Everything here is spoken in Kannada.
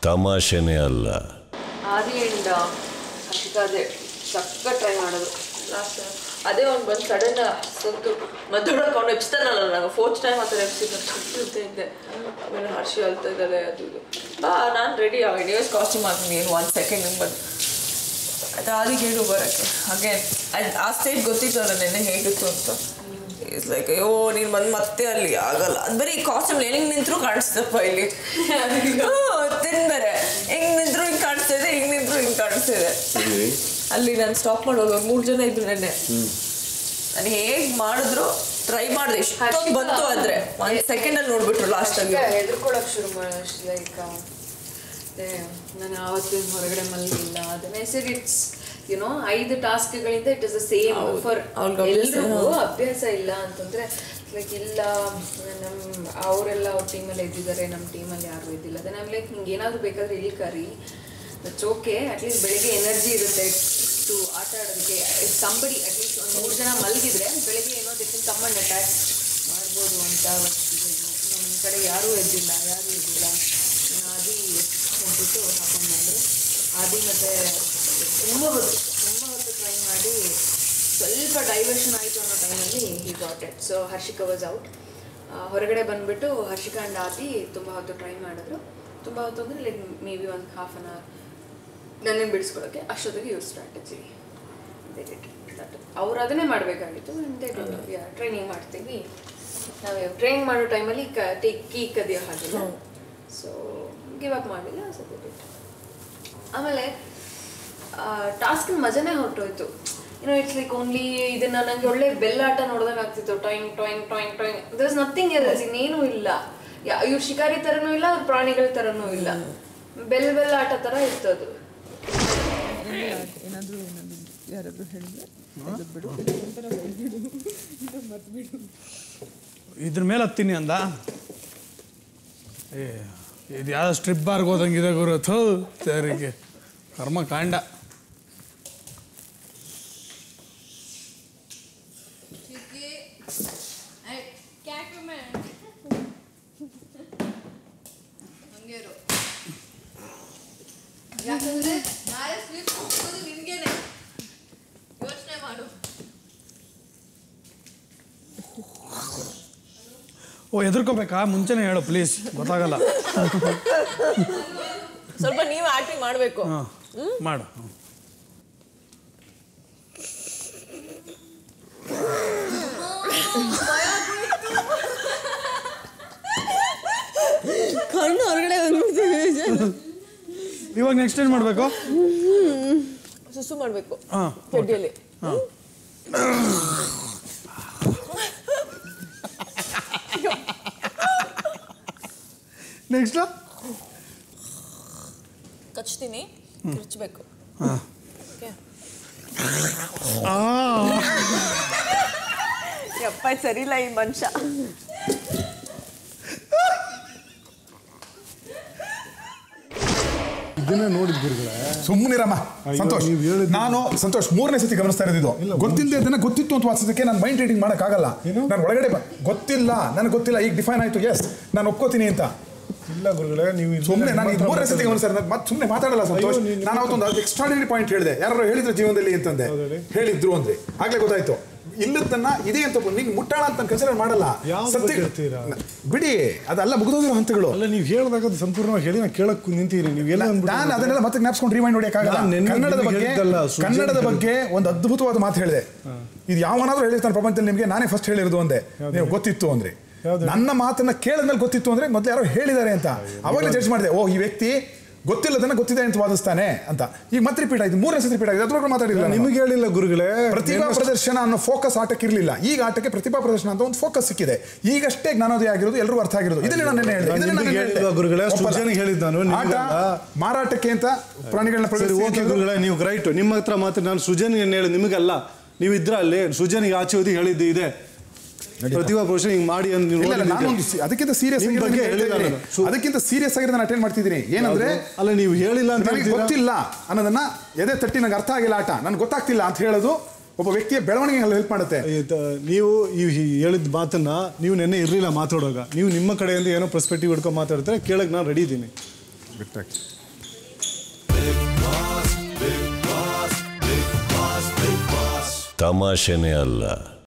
ತಮಾಷೆನೇ ಅಲ್ಲ ಆದಿ ಅಂಡ್ ಹರ್ಷಿಕಾ ಅದೇ ಸಕ್ಕ ಟ್ರೈ ಮಾಡೋದು ಲಾಸ್ಟ್ ಅದೇ ಅವ್ನು ಬಂದು ಸಡನ್ ಸತ್ತು ಮದ್ದೊಳಕ್ಕೆ ಅವ್ನು ಎಪ್ಸ್ತಾನಲ್ಲ ನಾನು ಫೋರ್ತ್ ಟೈಮ್ ಆ ಥರ ಎಪ್ಸಿದ್ದು ಅಂತ ಇದ್ದೆ ಆಮೇಲೆ ಹರ್ಷಿ ಅಳ್ತಾ ಇದ್ದಾರೆ ಅದು ಇದು ಬಾ ನಾನು ರೆಡಿ ಎನಿವೇಸ್ ಕಾಸ್ಟ್ಯೂಮ್ ಹಾಕ್ತೀನಿ ಏನು ಒಂದು ಸೆಕೆಂಡ್ ಹಿಂಗೆ ಬಂದು ಅದು ಆದಿಗೆ ಹೇಳು ಬರೋಕ್ಕೆ ಹಾಗೆ ಅದ್- ಆ ಸ್ಟೇಜ್ ಗೊತ್ತಿತ್ತು ಅಲ್ಲ ನೆನ್ನೆ ಹೇಗಿತ್ತು ಅಂತ ಇಟ್ಸ್ ಲೈಕ್ ಅಯ್ಯೋ ನೀನು ಬಂದು ಮತ್ತೆ ಅಲ್ಲಿ ಆಗಲ್ಲ ಅದು ಬರೀ ಕಾಸ್ಟ್ಯೂಮ್ ಹೆಂಗೆ ನಿಂತರೂ ಕಾಣಿಸ್ತಪ್ಪ ಇಲ್ಲಿ ತಿಂದರೆ ಹೆಂಗೆ ನಿಂತರೂ ಹಿಂಗೆ ಕಾಣಿಸ್ತಿದೆ ಹಿಂಗೆ ನಿಂತರೂ ಹಿಂಗೆ ಕಾಣಿಸ್ತಿದೆ ಅಲ್ಲಿ ನಾನು ಸ್ಟಾಪ್ ಮಾಡೋದು ಮೂರು ಜನ ಇದ್ರು ನೆನ್ನೆ ನಾನು ಹೇಗೆ ಮಾಡಿದ್ರು ಟ್ರೈ ಮಾಡಿದೆ ಇಷ್ಟೊಂದು ಬಂತು ಆದರೆ ಒಂದು ಸೆಕೆಂಡಲ್ಲಿ ನೋಡ್ಬಿಟ್ರು ಲಾಸ್ಟಲ್ಲಿ ಹೆದರ್ಕೊಳಕ್ ಶುರು ಲೈಕ್ ನಾನು ಆವತ್ತು ಹೊರಗಡೆ ಮಲಗಿಲ್ಲ ಅದನ್ನೇ ಸರಿ ಇಟ್ಸ್ ಯುನೋ ಐದು ಟಾಸ್ಕ್ಗಳಿಂದ ಇಟ್ ಇಸ್ ದ ಸೇಮ್ ಹೌದು. ಫಾರ್ ಅವ್ಳ್ಗ್ ಅಭ್ಯಾಸ ಎಲ್ರಿಗೂ ಅಭ್ಯಾಸ ಇಲ್ಲ ಅಂತಂದ್ರೆ ಲೈಕ್ ಇಲ್ಲ ನಮ್ಮ ಅವರೆಲ್ಲ ಅವ್ರ ಟೀಮಲ್ಲಿ ಎದ್ದಿದ್ದಾರೆ ನಮ್ಮ ಟೀಮಲ್ಲಿ ಯಾರು ಇದ್ದಿಲ್ಲ ಅದನ್ನ ಲೈಕ್ ಹಿಂಗೆ ಏನಾದರೂ ಬೇಕಾದ್ರೆ ಇಲ್ಲಿ ಕರಿ ದಟ್ಸ್ ಓಕೆ ಅಟ್ಲೀಸ್ಟ್ ಬೆಳಿಗ್ಗೆ ಎನರ್ಜಿ ಇರುತ್ತೆ ಟು ಆಟ ಆಡೋದಕ್ಕೆ ಸಂಬಡಿ ಅಟ್ಲೀಸ್ಟ್ ಒಂದು ಮೂರು ಜನ ಮಲಗಿದ್ರೆ ಬೆಳಿಗ್ಗೆ ಏನೋ ದಿಕ್ಕಿನ ತಮ್ಮಣ್ಣ ಅಟ್ಯಾಕ್ ಮಾಡ್ಬೋದು ಅಂತ ಅವತ್ತಿಗೆ ನಮ್ಮ ಕಡೆ ಯಾರೂ ಎದ್ದಿಲ್ಲ ಯಾರೂ ಎದ್ದಿಲ್ಲ ನಾನು ಆದಿ ಹೋಗ್ಬಿಟ್ಟು ಹಾಕೊಂಡು ಬಂದರು ಆದಿ ಮತ್ತು ತುಂಬ ಹೊತ್ತು ತುಂಬ ಹೊತ್ತು ಟ್ರೈ ಮಾಡಿ ಸ್ವಲ್ಪ ಡೈವರ್ಷನ್ ಆಯಿತು ಅನ್ನೋ ಟೈಮಲ್ಲಿ he got it so Harshika was out ಹೊರಗಡೆ ಬಂದುಬಿಟ್ಟು ಹರ್ಷಿಕಾ ಆ್ಯಂಡ್ ಆದಿ ತುಂಬ ಹೊತ್ತು ಟ್ರೈ ಮಾಡಿದ್ರು ತುಂಬ ಹೊತ್ತು ಅಂದರೆ ಲೈಕ್ ಮೇ ಬಿ ಒಂದು ಹಾಫ್ ಆನ್ ಅವರ್ ನನ್ನನ್ನು ಬಿಡಿಸ್ಕೊಳ್ಳೋಕ್ಕೆ ಅಷ್ಟೊತ್ತಿಗೆ ಇವ್ರ ಸ್ಟ್ರಾಟಜಿ ಅವ್ರು ಅದನ್ನೇ ಮಾಡಬೇಕಾಗಿತ್ತು ಟ್ರೈನಿಂಗ್ ಮಾಡ್ತೀವಿ ನಾವು ಟ್ರೈನ್ ಮಾಡೋ ಟೈಮಲ್ಲಿ ಕ ಟೀ ಕೀ ಕದಿಯೋ ಹಾಗಿಲ್ಲ ಸೊ ಗಿವ್ ಅಪ್ ಮಾಡಿಲ್ಲ ಸದ್ಯ ಬಿಟ್ಟು ಆಮೇಲೆ ಟಾಸ್ಕ್ ಮಜಾನೇ ಹೊರಟೋಯ್ತು ಏನೋ ಇಟ್ಸ್ ಲೈಕ್ ಓನ್ಲಿ ಇದನ್ನ ನನಗೆ ಒಳ್ಳೆ ಬೆಲ್ಲಾಟ ನೋಡ್ದಂಗೆ ಆಗ್ತಿತ್ತು ಟಾಯಿಂಗ್ ಟಾಯಿಂಗ್ ಟಾಯಿಂಗ್ ಟಾಯಿಂಗ್ ದರ್ ಇಸ್ ನಥಿಂಗ್ ಎಲ್ಸ್ ಇನ್ನೇನೂ ಇಲ್ಲ ಯಾ ಇವ್ರು ಶಿಕಾರಿ ಥರನೂ ಇಲ್ಲ ಅವ್ರ ಪ್ರಾಣಿಗಳ ಥರನೂ ಇಲ್ಲ ಬೆಲ್ ಬೆಲ್ ಆಟ ಥರ ಇರ್ತದು ಏನಾದರೂ ಏನಾದರೂ ಯಾರಾದರೂ ಹೇಳಿದ್ರೆ ಇದ್ರ ಮೇಲೆ ಹತ್ತೀನಿ ಅಂದ ಏ ಇದು ಯಾವ ಸ್ಟ್ರಿಪ್ ಬಾರ್ಗೆ ಹೋದಂಗಿದೆ ಗುರು ಥೂ ತೆರಿಗೆ ಕರ್ಮ ಕಾಂಡ ಯಾಕಂದ್ರೆ ನಾಳೆ ಸ್ವೀಟ್ ಕೊಡೋದು ನಿನ್ಗೇನೆ ಯೋಚನೆ ಮಾಡು ಓ ಎದುರ್ಕೋಬೇಕಾ ಮುಂಚೆನೇ ಹೇಳು ಪ್ಲೀಸ್ ಗೊತ್ತಾಗಲ್ಲ ಸ್ವಲ್ಪ ನೀವು ಆಕ್ಟಿಂಗ್ ಮಾಡಬೇಕು ಹಾಂ ಮಾಡು ಹ್ಮ್. ಕಣ್ಣು ಹೊರಗಡೆ ಬಂದ್ಬಿಡ್ತೀವಿ ಇವಾಗ ನೆಕ್ಸ್ಟ್ ಏನು ಮಾಡಬೇಕು ಸುಸು ಮಾಡಬೇಕು ಹಾಂ ಚಡ್ಡಿಯಲ್ಲಿ ನೆಕ್ಸ್ಟ್ ಕಚ್ತೀನಿ ಕಿರ್ಚ್ಬೇಕು ಹಾಂ ಓಕೆ ಆ ಯಪ್ಪ ಸರಿ ಇಲ್ಲ ಈ ಮನುಷ್ಯ ಇದನ್ನೇ ನೋಡಿದ್ ಗುರುಗಳೇ ಸುಮ್ಮನಿರಮ್ಮ ಅಯ್ಯೋ, ಸಂತೋಷ್ ನೀವ್ ಹೇಳಿದ್ದು- ನಾನು ಸಂತೋಷ್ ಮೂರನೇ ಸತಿ ಗಮನಿಸ್ತಾ ಇರೋದು ಗೊತ್ತಿಲ್ಲದೆ ಅದನ್ನ ಗೊತ್ತಿತ್ತು ಅಂತ ವಾಸಿಸಕ್ಕೆ ನಾನು ಮೈಂಡ್ ರೀಡಿಂಗ್ ಮಾಡೋಕ್ಕಾಗಲ್ಲ ಏನು? ನಾನು ಒಳಗಡೆ ಬ- ಗೊತ್ತಿಲ್ಲ ನನಗೆ ಗೊತ್ತಿಲ್ಲ ಈಗ ಡಿಫೈನ್ ಆಯ್ತು ಎಸ್ ನಾನು ಒಪ್ಕೋತೀನಿ ಅಂತ ಇಲ್ಲ ಗುರುಗಳೇ ನೀವು ಇಲ್ಲಿ ಸುಮ್ಮನೆ ನಾನು ನಿಮ್ಮ ಹತ್ರ ಮೂರನೇ ಸತಿ ಗಮನಿಸ್ತಾ ಇರೋದು ಮತ್ತೆ ಸುಮ್ಮನೆ ಮಾತಾಡಲ್ಲ ಸಂತೋಷ್ ಅಯ್ಯೋ, ನೀನ್- ನಾನು ಅವತ್ತೊಂದು ಎಕ್ಸ್ಟ್ರಾಡಿನರಿ ಪಾಯಿಂಟ್ ಹೇಳಿದೆ ಯಾರು ಹೇಳಿದ್ರು ಜೀವನದಲ್ಲಿ ಅಂತಂದೆ ಹೌದು ಹೇಳಿ. ಹೇಳಿದ್ರು ಅಂದ್ರೆ ಆಗ್ಲೇ ಗೊತ್ತಾಯ್ತು ಇಲ್ಲದನ್ನ ಇದೆ ಅಂತ ನಿಂಗೆ ಮುಟ್ಟಾಳ ಅಂತ ಕನ್ಸಿಡರ್ ಮಾಡಲ್ಲ ಯಾವ್ದು ಸತ್ಯ ಹೇಳ್ತೀರಾ? ಬಿಡಿ ಅದೆಲ್ಲ ಮುಗಿದೋಗಿರೋ ಹಂತಗಳು ಅಲ್ಲ ನೀವು ಹೇಳಿದಾಗ ಅದು ಸಂಪೂರ್ಣವಾಗಿ ಹೇಳಿ ನಾನು ಕೇಳಕ್ ನಿಂತೀನಿ ನೀವು ಎಲ್ಲ ನಾನು ಅದನ್ನೆಲ್ಲ ಮತ್ತೆ ಜ್ಞಾಪಿಸ್ಕೊಂಡು ರಿಮೈಂಡ್ ಹೊಡಿಯಕ್ಕಾಗಲ್ಲ ನಾನ್ ನೆನ್ನೆ ಕನ್ನಡದ ನಿಮ್ಗೆ ಬಗ್ಗೆ ಹೇಳಿದ್ದಲ್ಲ, ಸುಜನ್ ಕನ್ನಡದ ಹೇಳಿದ್ದು. ಬಗ್ಗೆ ಒಂದು ಅದ್ಭುತವಾದ ಮಾತು ಹೇಳಿದೆ ಇದು ಯಾವನಾದ್ರೂ ಹೇಳಿರ್ತಾನೆ ಪ್ರಪಂಚದಲ್ಲಿ ನಿಮಗೆ ನಾನೇ ಫಸ್ಟ್ ಹೇಳಿರೋದು ಒಂದೇ ನೀವು ಗೊತ್ತಿತ್ತು ಅಂದ್ರೆ ಯಾವ್ದು? ನನ್ನ ಮಾತನ್ನ ಕೇಳಿದ್ಮೇಲೆ ಗೊತ್ತಿತ್ತು ಅಂದ್ರೆ ಮೊದಲು ಯಾರೋ ಹೇಳಿದ್ದಾರೆ ಅಂತ ಅವಾಗಲೇ ಜಡ್ಜ್ ಮಾಡಿದೆ ಓ ಈ ವ್ಯಕ್ತಿ ಗೊತ್ತಿಲ್ಲದನ್ನ ಗೊತ್ತಿದೆ ಅಂತ ವಾದಿಸ್ತಾನೆ ಅಂತ ಈಗ ಮತ್ತೆ ರಿಪೀಟ್ ಆಯ್ತು ಮೂರನೇ ಸತಿ ರಿಪೀಟ್ ಆಗಿದೆ ಅದ್ರೊಳಗೆ ಮಾತಾಡಿಲ್ಲ ನಾನು. ನಿಮಗೆ ಹೇಳಿಲ್ಲ ಗುರುಗಳೇ ಪ್ರತಿಭಾ ನೆನ್ನೆ- ಪ್ರದರ್ಶನ ಅನ್ನೋ ಫೋಕಸ್ ಆಟಕ್ಕೆ ಇರಲಿಲ್ಲ ಈಗ ಆಟಕ್ಕೆ ಪ್ರತಿಭಾ ಪ್ರದರ್ಶನ ಅಂತ ಒಂದು ಫೋಕಸ್ ಸಿಕ್ಕಿದೆ ಈಗಷ್ಟೇ ಜ್ಞಾನೋದಯ ಆಗಿರೋದು ಎಲ್ಲರೂ ಅರ್ಥ ಆಗಿರೋದು ಇದನ್ನೇ ನಾನು ನೆನ್ನೆ ಹೇಳಿದೆ ನಾನು ಇದನ್ನೇ ನಾನು ನಿಮ್ಗೆ ಹೇಳಿದೆ. ಹೇಳಿಲ್ವಾ ಗುರುಗಳೇ? ಅಷ್ಟು ಒಪ್ಪಲ್ಲ. ಜನಕ್ಕೆ ಹೇಳಿದ್ದು ನಾನು, ಆಟ ನಿಮ್ಗಲ್ಲ. ಮಾರಾಟಕ್ಕೆ ಅಂತ ಪ್ರಾಣಿಗಳನ್ನ ಸರಿ ಪ್ರದರ್ಶಿಸಿ ಓಕೆ ಅಂತ ಗುರುಗಳೇ ನೀವು ರೈಟ್ ನಿಮ್ಮ ಹತ್ರ ಮಾತ್ರ ನಾನು ಸೃಜನ್ ಏನು ಹೇಳಿ ನಿಮಗಲ್ಲ ನೀವು ಇದ್ರ ಅಲ್ಲಿ ಸೃಜನಿಗೆ ಆಚೆ ಹೋದಿ ಹೇಳಿದ್ದು ಇದೆ ಪ್ರತಿಭಾ ಪುರುಷ ಹಿಂಗ್ ಮಾಡಿ ಅಂತ ನೀವು ಇಲ್ಲ, ಇಲ್ಲ, ನೋಡಿದ್ದೀರಿ. ನಾನೊಂದು ಸಿ- ಅದಕ್ಕಿಂತ ಸೀರಿಯಸ್ ನಿಮ್ ಬಗ್ಗೆ ಹೇಳಿಲ್ಲ ನಾನು. ಸು- ಅದಕ್ಕಿಂತ ಸೀರಿಯಸ್ ಆಗಿ ನಾನು ಅಟೆಂಡ್ ಮಾಡ್ತಿದ್ದೀನಿ ಏನಂದ್ರೆ ಅಲ್ಲ ನೀವು ಹೇಳಿಲ್ಲ ಅಂತ ನನಗೆ ಹೇಳ್ತೀರಾ? ಗೊತ್ತಿಲ್ಲ ಅನ್ನೋದನ್ನ ಎದೆ ತಟ್ಟಿ ನಂಗೆ ಅರ್ಥ ಆಗಿಲ್ಲ ಆಟ ನನ್ಗೆ ಗೊತ್ತಾಗ್ತಿಲ್ಲ ಅಂತ ಹೇಳೋದು ಒಬ್ಬ ವ್ಯಕ್ತಿಯ ಬೆಳವಣಿಗೆ ಹೆಲ್ಪ್ ಮಾಡುತ್ತೆ ಆಯ್ತಾ, ನೀವು ಈ ಈ ಹೇಳಿದ ಮಾತನ್ನ ನೀವು ನೆನ್ನೆ ಇರಲಿಲ್ಲ ಮಾತಾಡುವಾಗ ನೀವು ನಿಮ್ಮ ಕಡೆಯಿಂದ ಏನೋ ಪರ್ಸ್ಪೆಕ್ಟಿವ್ ಹಿಡ್ಕೊಂಡು ಮಾತಾಡ್ತಾರೆ ಕೇಳಕ್ ನಾನು ರೆಡಿ ಇದ್ದೀನಿ ಬಿಟ್ಟಾಕಿ ತಮಾಷೆನೇ ಅಲ್ಲ